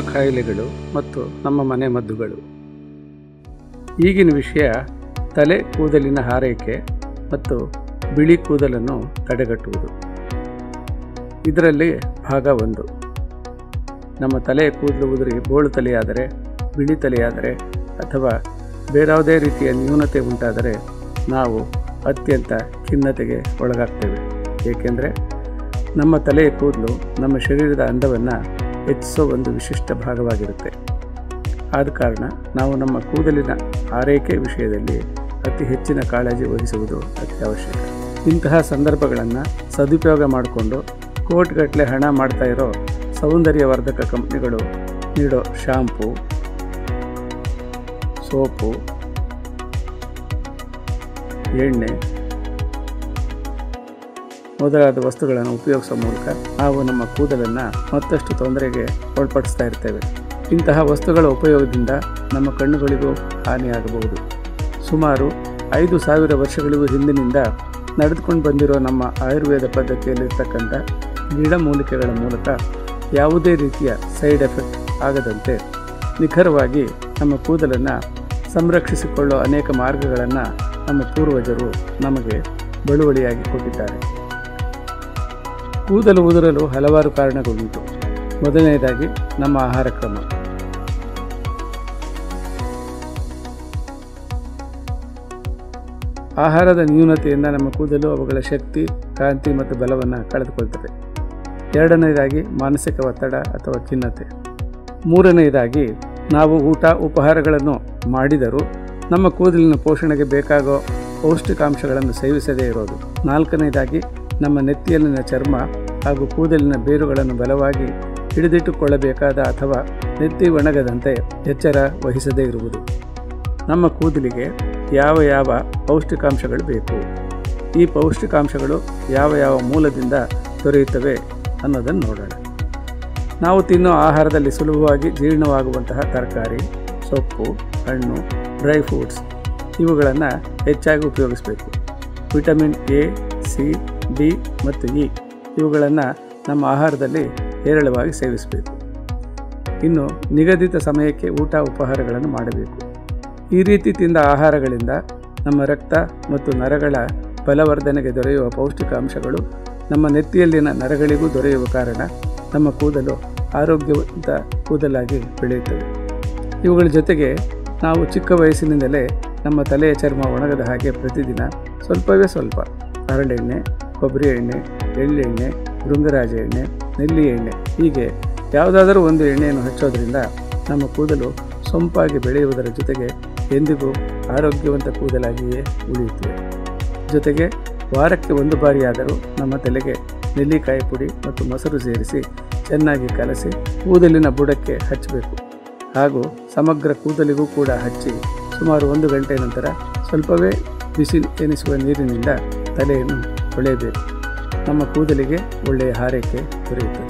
ಕಾಯಿಲೆಗಳು ಮತ್ತು ನಮ್ಮ ಮನೆ ಮದ್ದುಗಳು ಈಗಿನ ವಿಷಯ ತಲೆ ಕೂದಲಿನ ಹಾರೈಕೆ ಮತ್ತು ಬಿಳಿ ಕೂದಲನ್ನು ತಡೆಗಟ್ಟುವುದು ಇದರಲ್ಲಿ ಭಾಗ ಒಂದು ನಮ್ಮ ತಲೆಯ ಕೂದಲು ಉದುರಿ ಬೋಳು ತಲೆಯಾದರೆ ಬಿಳಿ ತಲೆಯಾದರೆ ಅಥವಾ ಬೇರಾವುದೇ ರೀತಿಯ ನ್ಯೂನತೆ ಉಂಟಾದರೆ ನಾವು ಅತ್ಯಂತ ಖಿನ್ನತೆಗೆ ಒಳಗಾಗ್ತೇವೆ ಏಕೆಂದರೆ ನಮ್ಮ ತಲೆಯ ಕೂದಲು ನಮ್ಮ ಶರೀರದ ಅಂದವನ್ನು ಹೆಚ್ಚಿಸೋ ಒಂದು ವಿಶಿಷ್ಟ ಭಾಗವಾಗಿರುತ್ತೆ ಆದ ಕಾರಣ ನಾವು ನಮ್ಮ ಕೂದಲಿನ ಆರೈಕೆ ವಿಷಯದಲ್ಲಿ ಅತಿ ಹೆಚ್ಚಿನ ಕಾಳಜಿ ವಹಿಸುವುದು ಅತ್ಯವಶ್ಯಕ ಇಂತಹ ಸಂದರ್ಭಗಳನ್ನು ಸದುಪಯೋಗ ಮಾಡಿಕೊಂಡು ಕೋಟ್ಗಟ್ಟಲೆ ಹಣ ಮಾಡ್ತಾ ಇರೋ ಸೌಂದರ್ಯವರ್ಧಕ ಕಂಪ್ನಿಗಳು ನೀಡೋ ಶಾಂಪೂ ಸೋಪು ಎಣ್ಣೆ ಮೊದಲಾದ ವಸ್ತುಗಳನ್ನು ಉಪಯೋಗಿಸೋ ಮೂಲಕ ನಾವು ನಮ್ಮ ಕೂದಲನ್ನು ಮತ್ತಷ್ಟು ತೊಂದರೆಗೆ ಒಳಪಡಿಸ್ತಾ ಇರ್ತೇವೆ ಇಂತಹ ವಸ್ತುಗಳ ಉಪಯೋಗದಿಂದ ನಮ್ಮ ಕಣ್ಣುಗಳಿಗೂ ಹಾನಿಯಾಗಬಹುದು ಸುಮಾರು ಐದು ಸಾವಿರ ವರ್ಷಗಳಿಗೂ ಹಿಂದಿನಿಂದ ನಡೆದುಕೊಂಡು ಬಂದಿರೋ ನಮ್ಮ ಆಯುರ್ವೇದ ಪದ್ಧತಿಯಲ್ಲಿರ್ತಕ್ಕಂಥ ಗಿಡಮೂಲಿಕೆಗಳ ಮೂಲಕ ಯಾವುದೇ ರೀತಿಯ ಸೈಡ್ ಎಫೆಕ್ಟ್ ಆಗದಂತೆ ನಿಖರವಾಗಿ ನಮ್ಮ ಕೂದಲನ್ನು ಸಂರಕ್ಷಿಸಿಕೊಳ್ಳೋ ಅನೇಕ ಮಾರ್ಗಗಳನ್ನು ನಮ್ಮ ಪೂರ್ವಜರು ನಮಗೆ ಬಳುವಳಿಯಾಗಿ ಕೊಟ್ಟಿದ್ದಾರೆ ಕೂದಲು ಉದುರಲು ಹಲವಾರು ಕಾರಣಗಳುಂಟು ಮೊದಲನೆಯದಾಗಿ ನಮ್ಮ ಆಹಾರ ಕ್ರಮ ಆಹಾರದ ನ್ಯೂನತೆಯಿಂದ ನಮ್ಮ ಕೂದಲು ಅವುಗಳ ಶಕ್ತಿ ಕಾಂತಿ ಮತ್ತು ಬಲವನ್ನು ಕಳೆದುಕೊಳ್ತವೆ ಎರಡನೆಯದಾಗಿ ಮಾನಸಿಕ ಒತ್ತಡ ಅಥವಾ ಖಿನ್ನತೆ ಮೂರನೆಯದಾಗಿ ನಾವು ಊಟ ಉಪಹಾರಗಳನ್ನು ಮಾಡಿದರೂ ನಮ್ಮ ಕೂದಲಿನ ಪೋಷಣೆಗೆ ಬೇಕಾಗೋ ಪೌಷ್ಟಿಕಾಂಶಗಳನ್ನು ಸೇವಿಸದೇ ಇರೋದು ನಾಲ್ಕನೆಯದಾಗಿ ನಮ್ಮ ನೆತ್ತಿಯಲ್ಲಿನ ಚರ್ಮ ಹಾಗೂ ಕೂದಲಿನ ಬೇರುಗಳನ್ನು ಬಲವಾಗಿ ಹಿಡಿದಿಟ್ಟುಕೊಳ್ಳಬೇಕಾದ ಅಥವಾ ನೆತ್ತಿ ಒಣಗದಂತೆ ಎಚ್ಚರ ವಹಿಸದೇ ಇರುವುದು ನಮ್ಮ ಕೂದಲಿಗೆ ಯಾವ ಯಾವ ಪೌಷ್ಟಿಕಾಂಶಗಳು ಬೇಕು ಈ ಪೌಷ್ಟಿಕಾಂಶಗಳು ಯಾವ ಯಾವ ಮೂಲದಿಂದ ದೊರೆಯುತ್ತವೆ ಅನ್ನೋದನ್ನು ನೋಡೋಣ ನಾವು ತಿನ್ನೋ ಆಹಾರದಲ್ಲಿ ಸುಲಭವಾಗಿ ಜೀರ್ಣವಾಗುವಂತಹ ತರಕಾರಿ ಸೊಪ್ಪು ಹಣ್ಣು ಡ್ರೈ ಫ್ರೂಟ್ಸ್ ಇವುಗಳನ್ನು ಹೆಚ್ಚಾಗಿ ಉಪಯೋಗಿಸಬೇಕು ವಿಟಮಿನ್ ಎ ಸಿ ಡಿ ಮತ್ತು ಇ ಇವುಗಳನ್ನು ನಮ್ಮ ಆಹಾರದಲ್ಲಿ ಹೇರಳವಾಗಿ ಸೇವಿಸಬೇಕು ಇನ್ನು ನಿಗದಿತ ಸಮಯಕ್ಕೆ ಊಟ ಉಪಹಾರಗಳನ್ನು ಮಾಡಬೇಕು ಈ ರೀತಿ ತಿಂದ ಆಹಾರಗಳಿಂದ ನಮ್ಮ ರಕ್ತ ಮತ್ತು ನರಗಳ ಬಲವರ್ಧನೆಗೆ ದೊರೆಯುವ ಪೌಷ್ಟಿಕಾಂಶಗಳು ನಮ್ಮ ನೆತ್ತಿಯಲ್ಲಿನ ನರಗಳಿಗೂ ದೊರೆಯುವ ಕಾರಣ ನಮ್ಮ ಕೂದಲು ಆರೋಗ್ಯವಂತ ಕೂದಲಾಗಿ ಬೆಳೆಯುತ್ತದೆ ಇವುಗಳ ಜೊತೆಗೆ ನಾವು ಚಿಕ್ಕ ವಯಸ್ಸಿನಿಂದಲೇ ನಮ್ಮ ತಲೆಯ ಚರ್ಮ ಒಣಗದ ಹಾಗೆ ಪ್ರತಿದಿನ ಸ್ವಲ್ಪವೇ ಸ್ವಲ್ಪ ಹರಳೆಣ್ಣೆ ಕೊಬ್ಬರಿ ಎಣ್ಣೆ ಎಳ್ಳೆಣ್ಣೆ ಭೃಂಗರಾಜ ಎಣ್ಣೆ ನೆಲ್ಲಿ ಎಣ್ಣೆ ಹೀಗೆ ಯಾವುದಾದರೂ ಒಂದು ಎಣ್ಣೆಯನ್ನು ಹಚ್ಚೋದ್ರಿಂದ ನಮ್ಮ ಕೂದಲು ಸೊಂಪಾಗಿ ಬೆಳೆಯುವುದರ ಜೊತೆಗೆ ಎಂದಿಗೂ ಆರೋಗ್ಯವಂತ ಕೂದಲಾಗಿಯೇ ಉಳಿಯುತ್ತದೆ ಜೊತೆಗೆ ವಾರಕ್ಕೆ ಒಂದು ಬಾರಿಯಾದರೂ ನಮ್ಮ ತಲೆಗೆ ನೆಲ್ಲಿಕಾಯಿ ಪುಡಿ ಮತ್ತು ಮೊಸರು ಸೇರಿಸಿ ಚೆನ್ನಾಗಿ ಕಲಸಿ ಕೂದಲಿನ ಬುಡಕ್ಕೆ ಹಚ್ಚಬೇಕು ಹಾಗೂ ಸಮಗ್ರ ಕೂದಲಿಗೂ ಕೂಡ ಹಚ್ಚಿ ಸುಮಾರು ಒಂದು ಗಂಟೆ ನಂತರ ಸ್ವಲ್ಪವೇ ಬಿಸಿ ಎನಿಸುವ ನೀರಿನಿಂದ ತಲೆಯನ್ನು ತೊಳೆಯಬೇಕು ನಮ್ಮ ಕೂದಲಿಗೆ ಒಳ್ಳೆಯ ಹಾರೈಕೆ ದೊರೆಯುತ್ತದೆ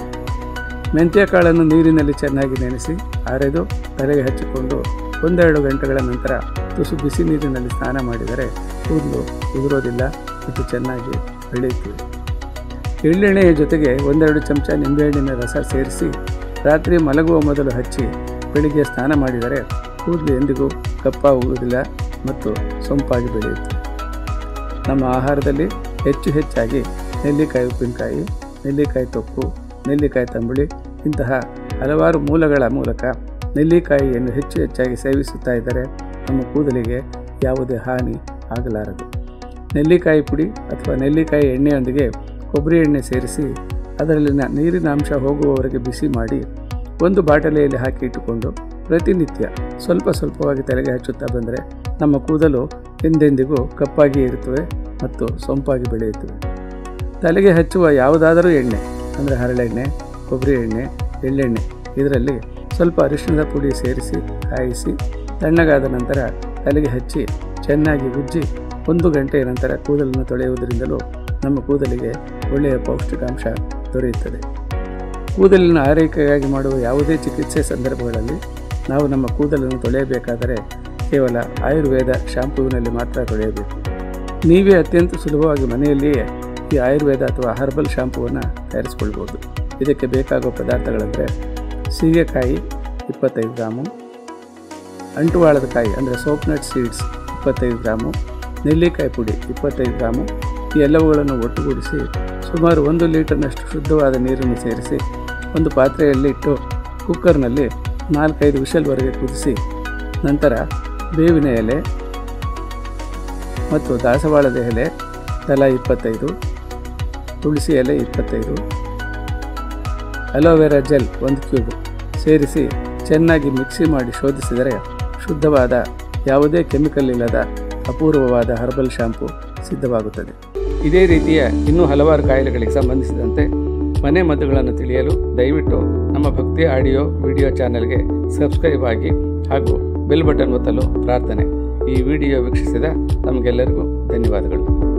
ಮೆಂತ್ಯ ಕಾಳನ್ನು ನೀರಿನಲ್ಲಿ ಚೆನ್ನಾಗಿ ನೆನೆಸಿ ಅರೆದು ತಲೆಗೆ ಹಚ್ಚಿಕೊಂಡು ಒಂದೆರಡು ಗಂಟೆಗಳ ನಂತರ ತುಸು ಬಿಸಿ ನೀರಿನಲ್ಲಿ ಸ್ನಾನ ಮಾಡಿದರೆ ಕೂದಲು ಉದುರೋದಿಲ್ಲ ಮತ್ತು ಚೆನ್ನಾಗಿ ಬೆಳೆಯುತ್ತದೆ ಎಳ್ಳೆಣ್ಣೆಯ ಜೊತೆಗೆ ಒಂದೆರಡು ಚಮಚ ನಿಂಬೆಹಣ್ಣಿನ ರಸ ಸೇರಿಸಿ ರಾತ್ರಿ ಮಲಗುವ ಮೊದಲು ಹಚ್ಚಿ ಬೆಳಿಗ್ಗೆ ಸ್ನಾನ ಮಾಡಿದರೆ ಕೂದಲು ಎಂದಿಗೂ ಕಪ್ಪಾಗುವುದಿಲ್ಲ ಮತ್ತು ಸೊಂಪಾಗಿ ಬೆಳೆಯುತ್ತದೆ ನಮ್ಮ ಆಹಾರದಲ್ಲಿ ಹೆಚ್ಚು ಹೆಚ್ಚಾಗಿ ನೆಲ್ಲಿಕಾಯಿ ಉಪ್ಪಿನಕಾಯಿ ನೆಲ್ಲಿಕಾಯಿ ತೊಕ್ಕು ನೆಲ್ಲಿಕಾಯಿ ತಂಬುಳಿ ಇಂತಹ ಹಲವಾರು ಮೂಲಗಳ ಮೂಲಕ ನೆಲ್ಲಿಕಾಯಿಯನ್ನು ಹೆಚ್ಚು ಹೆಚ್ಚಾಗಿ ಸೇವಿಸುತ್ತಾ ಇದ್ದರೆ ನಮ್ಮ ಕೂದಲಿಗೆ ಯಾವುದೇ ಹಾನಿ ಆಗಲಾರದು ನೆಲ್ಲಿಕಾಯಿ ಪುಡಿ ಅಥವಾ ನೆಲ್ಲಿಕಾಯಿ ಎಣ್ಣೆಯೊಂದಿಗೆ ಕೊಬ್ಬರಿ ಎಣ್ಣೆ ಸೇರಿಸಿ ಅದರಲ್ಲಿನ ನೀರಿನ ಅಂಶ ಹೋಗುವವರೆಗೆ ಬಿಸಿ ಮಾಡಿ ಒಂದು ಬಾಟಲಿಯಲ್ಲಿ ಹಾಕಿ ಇಟ್ಟುಕೊಂಡು ಪ್ರತಿನಿತ್ಯ ಸ್ವಲ್ಪ ಸ್ವಲ್ಪವಾಗಿ ತಲೆಗೆ ಹಚ್ಚುತ್ತಾ ಬಂದರೆ ನಮ್ಮ ಕೂದಲು ಎಂದೆಂದಿಗೂ ಕಪ್ಪಾಗಿ ಇರುತ್ತವೆ ಮತ್ತು ಸೊಂಪಾಗಿ ಬೆಳೆಯುತ್ತವೆ ತಲೆಗೆ ಹಚ್ಚುವ ಯಾವುದಾದರೂ ಎಣ್ಣೆ ಅಂದರೆ ಹರಳೆಣ್ಣೆ ಕೊಬ್ಬರಿ ಎಣ್ಣೆ ಎಳ್ಳೆಣ್ಣೆ ಇದರಲ್ಲಿ ಸ್ವಲ್ಪ ಅರಿಶಿಣದ ಪುಡಿ ಸೇರಿಸಿ ಕಾಯಿಸಿ ತಣ್ಣಗಾದ ನಂತರ ತಲೆಗೆ ಹಚ್ಚಿ ಚೆನ್ನಾಗಿ ಉಜ್ಜಿ ಒಂದು ಗಂಟೆಯ ನಂತರ ಕೂದಲನ್ನು ತೊಳೆಯುವುದರಿಂದಲೂ ನಮ್ಮ ಕೂದಲಿಗೆ ಒಳ್ಳೆಯ ಪೌಷ್ಟಿಕಾಂಶ ದೊರೆಯುತ್ತದೆ ಕೂದಲಿನ ಆರೈಕೆಗಾಗಿ ಮಾಡುವ ಯಾವುದೇ ಚಿಕಿತ್ಸೆ ಸಂದರ್ಭಗಳಲ್ಲಿ ನಾವು ನಮ್ಮ ಕೂದಲನ್ನು ತೊಳೆಯಬೇಕಾದರೆ ಕೇವಲ ಆಯುರ್ವೇದ ಶಾಂಪೂವಿನಲ್ಲಿ ಮಾತ್ರ ತೊಳೆಯಬೇಕು ನೀವೇ ಅತ್ಯಂತ ಸುಲಭವಾಗಿ ಮನೆಯಲ್ಲಿಯೇ ಈ ಆಯುರ್ವೇದ ಅಥವಾ ಹರ್ಬಲ್ ಶಾಂಪೂವನ್ನು ತಯಾರಿಸಿಕೊಳ್ಬೋದು ಇದಕ್ಕೆ ಬೇಕಾಗುವ ಪದಾರ್ಥಗಳೆಂದರೆ ಸೀಗೆಕಾಯಿ ಇಪ್ಪತ್ತೈದು ಗ್ರಾಮು ಅಂಟುವಾಳದ ಕಾಯಿ ಅಂದರೆ ಸೋಪ್ನಟ್ ಸೀಡ್ಸ್ ಇಪ್ಪತ್ತೈದು ಗ್ರಾಮು ನೆಲ್ಲಿಕಾಯಿ ಪುಡಿ ಇಪ್ಪತ್ತೈದು ಗ್ರಾಮು ಈ ಎಲ್ಲವುಗಳನ್ನು ಒಟ್ಟುಗೂಡಿಸಿ ಸುಮಾರು ಒಂದು ಲೀಟರ್ನಷ್ಟು ಶುದ್ಧವಾದ ನೀರನ್ನು ಸೇರಿಸಿ ಒಂದು ಪಾತ್ರೆಯಲ್ಲಿ ಇಟ್ಟು ಕುಕ್ಕರ್ನಲ್ಲಿ ನಾಲ್ಕೈದು ವಿಷಲ್ವರೆಗೆ ಕುದಿಸಿ ನಂತರ ಬೇವಿನ ಎಲೆ ಮತ್ತು ದಾಸವಾಳದ ಎಲೆ ತಲಾ ಇಪ್ಪತ್ತೈದು ತುಳಸಿ ಎಲೆ ಇಪ್ಪತ್ತೈದು ಅಲೋವೆರಾ ಜೆಲ್ ಒಂದು ಕ್ಯೂಬ್ ಸೇರಿಸಿ ಚೆನ್ನಾಗಿ ಮಿಕ್ಸಿ ಮಾಡಿ ಶೋಧಿಸಿದರೆ ಶುದ್ಧವಾದ ಯಾವುದೇ ಕೆಮಿಕಲ್ ಇಲ್ಲದ ಅಪೂರ್ವವಾದ ಹರ್ಬಲ್ ಶಾಂಪು ಸಿದ್ಧವಾಗುತ್ತದೆ ಇದೇ ರೀತಿಯ ಇನ್ನೂ ಹಲವಾರು ಕಾಯಿಲೆಗಳಿಗೆ ಸಂಬಂಧಿಸಿದಂತೆ ಮನೆ ಮದ್ದುಗಳನ್ನು ತಿಳಿಯಲು ದಯವಿಟ್ಟು ನಮ್ಮ ಭಕ್ತಿ ಆಡಿಯೋ ವಿಡಿಯೋ ಚಾನೆಲ್ಗೆ ಸಬ್ಸ್ಕ್ರೈಬ್ ಆಗಿ ಹಾಗೂ ಬೆಲ್ ಬಟನ್ ಒತ್ತಲು ಪ್ರಾರ್ಥನೆ ಈ ವಿಡಿಯೋ ವೀಕ್ಷಿಸಿದ ತಮಗೆಲ್ಲರಿಗೂ ಧನ್ಯವಾದಗಳು